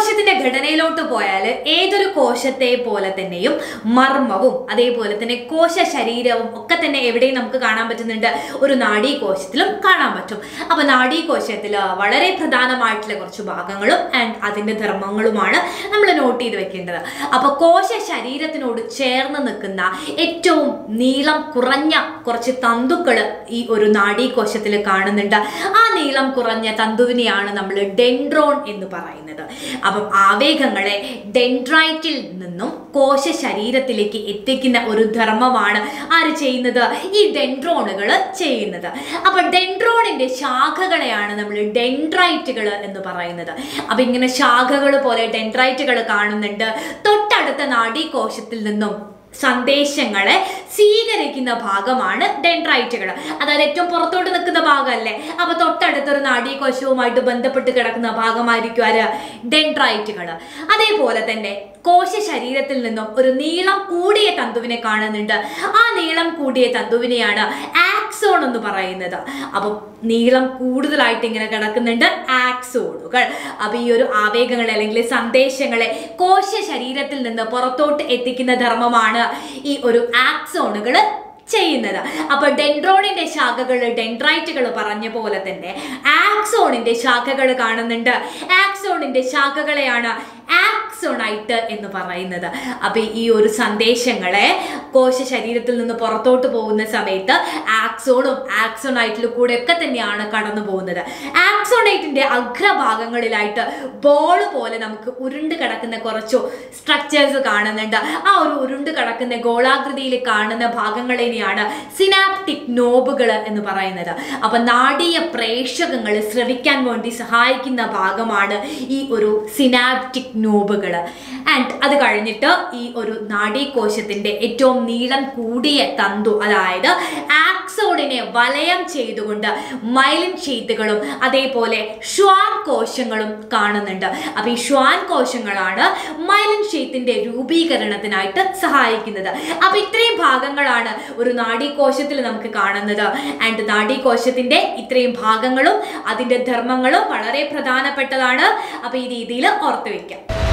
കോശത്തിന്റെ ഘടനയിലോട്ട് പോയാൽ ഏതൊരു കോശത്തെ പോലെ തന്നെയും മർമ്മവും അതേപോലെ തന്നെ കോശ ശരീരവും ഒക്കെ തന്നെ എവിടെയും നമുക്ക് കാണാൻ പറ്റുന്നുണ്ട് ഒരു നാഡീകോശത്തിലും കാണാൻ പറ്റും അപ്പൊ നാഡീകോശത്തിൽ വളരെ പ്രധാനമായിട്ടുള്ള കുറച്ച് ഭാഗങ്ങളും ആൻഡ് അതിന്റെ ധർമ്മങ്ങളുമാണ് നമ്മൾ നോട്ട് ചെയ്ത് വെക്കേണ്ടത് അപ്പൊ കോശ ശരീരത്തിനോട് ചേർന്ന് നിൽക്കുന്ന ഏറ്റവും നീളം കുറഞ്ഞ കുറച്ച് തന്തുക്കൾ ഈ ഒരു നാഡീകോശത്തിൽ കാണുന്നുണ്ട് ആ നീളം കുറഞ്ഞ തന്തുവിനെയാണ് നമ്മൾ ഡെൻഡ്രോൺ എന്ന് പറയുന്നത് അപ്പം ആവേഗങ്ങളെ ഡെൻഡ്രൈറ്റിൽ നിന്നും കോശ ശരീരത്തിലേക്ക് എത്തിക്കുന്ന ഒരു ധർമ്മമാണ് ആര് ചെയ്യുന്നത് ഈ ഡെൻഡ്രോണുകൾ ചെയ്യുന്നത് അപ്പൊ ഡെൻഡ്രോണിന്റെ ശാഖകളെയാണ് നമ്മൾ ഡെൻഡ്രൈറ്റുകൾ എന്ന് പറയുന്നത് അപ്പൊ ഇങ്ങനെ ശാഖകൾ പോലെ ഡെൻഡ്രൈറ്റുകൾ കാണുന്നുണ്ട് തൊട്ടടുത്ത നാഡീകോശത്തിൽ നിന്നും സന്ദേശങ്ങളെ സ്വീകരിക്കുന്ന ഭാഗമാണ് ഡെൻഡ്രൈറ്റുകൾ അതായത് ഏറ്റവും പുറത്തോട്ട് നിൽക്കുന്ന ഭാഗമല്ലേ അപ്പൊ തൊട്ടടുത്തൊരു നാഡീകോശവുമായിട്ട് ബന്ധപ്പെട്ട് കിടക്കുന്ന ഭാഗമായിരിക്കും ആര് ഡെൻഡ്രൈറ്റുകൾ അതേപോലെ തന്നെ കോശ ശരീരത്തിൽ നിന്നും ഒരു നീളം കൂടിയ തന്തുവിനെ കാണുന്നുണ്ട് ആ നീളം കൂടിയ തന്തുവിനെയാണ് ആക്സോൺ എന്ന് പറയുന്നത് അപ്പം നീളം കൂടുതലായിട്ട് ഇങ്ങനെ കിടക്കുന്നുണ്ട് ആക്സോണുകൾ അപ്പൊ ഈ ഒരു ആവേഗങ്ങളെ അല്ലെങ്കിൽ സന്ദേശങ്ങളെ കോശ ശരീരത്തിൽ നിന്ന് പുറത്തോട്ട് എത്തിക്കുന്ന ധർമ്മമാണ് ഈ ഒരു ആക്സോണുകൾ ചെയ്യുന്നത് അപ്പൊ ഡെൻഡ്രോണിന്റെ ശാഖകൾ ഡെൻഡ്രൈറ്റുകൾ പറഞ്ഞ പോലെ തന്നെ ആക്സോണിന്റെ ശാഖകൾ കാണുന്നുണ്ട് ആക്സോണിന്റെ ശാഖകളെയാണ് ആക്സോണൈറ്റ് എന്ന് പറയുന്നത് അപ്പൊ ഈ ഒരു സന്ദേശങ്ങളെ കോശ ശരീരത്തിൽ നിന്ന് പുറത്തോട്ട് പോകുന്ന സമയത്ത് ആക്സോണും ആക്സോണൈറ്റിലും കൂടെ ഒക്കെ തന്നെയാണ് കടന്നു പോകുന്നത് ആക്സോണൈറ്റിന്റെ അഗ്രഭാഗങ്ങളിലായിട്ട് ബോൾ പോലെ നമുക്ക് ഉരുണ്ട് കിടക്കുന്ന കുറച്ചു സ്ട്രക്ചേഴ്സ് കാണുന്നുണ്ട് ആ ഒരു ഉരുണ്ട് കിടക്കുന്ന ഗോളാകൃതിയിൽ കാണുന്ന ഭാഗങ്ങളെയാണ് സിനാപ്റ്റിക് നോബുകൾ എന്ന് പറയുന്നത് അപ്പൊ നാടീയ പ്രേക്ഷകങ്ങൾ ശ്രവിക്കാൻ വേണ്ടി സഹായിക്കുന്ന ഭാഗമാണ് ഈ ഒരു സിനാപ്റ്റിക് നോബുകൾ ആൻഡ് അത് കഴിഞ്ഞിട്ട് ഈ ഒരു നാഡീകോശത്തിന്റെ ഏറ്റവും നീളം കൂടിയ തന്തു അതായത് ആക്സോണിനെ വലയം ചെയ്തുകൊണ്ട് മൈലിൻ ഷീറ്റുകളും അതേപോലെ ഷ്വാൻ കോശങ്ങളും കാണുന്നുണ്ട് അപ്പൊ ഈ ഷ്വാൻ കോശങ്ങളാണ് മൈലിൻ ഷീറ്റിന്റെ രൂപീകരണത്തിനായിട്ട് സഹായിക്കുന്നത് അപ്പൊ ഇത്രയും ഭാഗങ്ങളാണ് ഒരു നാഡീകോശത്തിൽ നമുക്ക് കാണുന്നത് ആൻഡ് നാഡീകോശത്തിന്റെ ഇത്രയും ഭാഗങ്ങളും അതിന്റെ ധർമ്മങ്ങളും വളരെ പ്രധാനപ്പെട്ടതാണ് അപ്പൊ ഈ രീതിയിൽ ഓർത്തു വെക്കാം